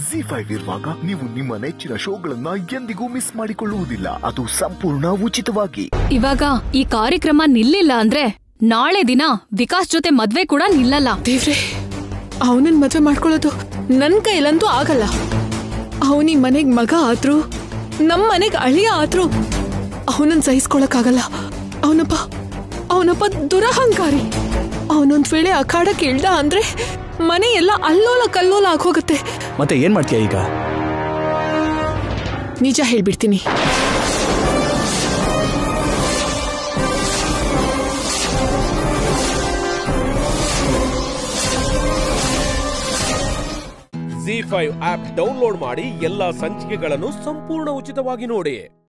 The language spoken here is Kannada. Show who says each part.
Speaker 1: ಜಿ ಫೈವ್ ಇರುವಾಗ ನೀವು ನಿಮ್ಮ ನೆಚ್ಚಿನ ಶೋಗಳನ್ನ ಎಂದಿಗೂ ಮಿಸ್ ಮಾಡಿಕೊಳ್ಳುವುದಿಲ್ಲ ಅದು ಸಂಪೂರ್ಣ ಉಚಿತವಾಗಿ
Speaker 2: ಇವಾಗ ಈ ಕಾರ್ಯಕ್ರಮ ನಿಲ್ಲಿಲ್ಲ ಅಂದ್ರೆ ನಾಳೆ ದಿನ ವಿಕಾಸ್ ಜೊತೆ ಮದ್ವೆ ಕೂಡ ನಿಲ್ಲಲ್ಲ
Speaker 3: ದೇವ್ರೆ ಅವನನ್ ಮದ್ವೆ ಮಾಡ್ಕೊಳ್ಳೋದು ನನ್ ಕೈಲಂತೂ ಆಗಲ್ಲ ಅವನಿ ಮನೆಗ್ ಮಗ ಆದ್ರು ನಮ್ ಮನೆಗ್ ಅಳಿಯ ಆದ್ರು ಅವನನ್ ಸಹಿಸ್ಕೊಳಕ್ಕಾಗಲ್ಲ ಅವನಪ್ಪ ಅವನಪ್ಪ ದುರಹಂಕಾರಿ ಅವನೊಂದ್ ವೇಳೆ ಅಖಾಡಕ್ಕೆ ಇಳ್ದ ಅಂದ್ರೆ ಮನೆ ಎಲ್ಲ ಅಲ್ಲೋಲ ಕಲ್ಲೋಲ ಆಗೋಗುತ್ತೆ
Speaker 4: ಮತ್ತೆ ಏನ್ ಮಾಡ್ತೀಯ ಈಗ
Speaker 3: ನಿಜ ಹೇಳ್ಬಿಡ್ತೀನಿ
Speaker 5: ಜಿ ಫೈವ್ ಆಪ್ ಡೌನ್ಲೋಡ್ ಮಾಡಿ ಎಲ್ಲಾ ಸಂಚಿಕೆಗಳನ್ನು ಸಂಪೂರ್ಣ ಉಚಿತವಾಗಿ ನೋಡಿ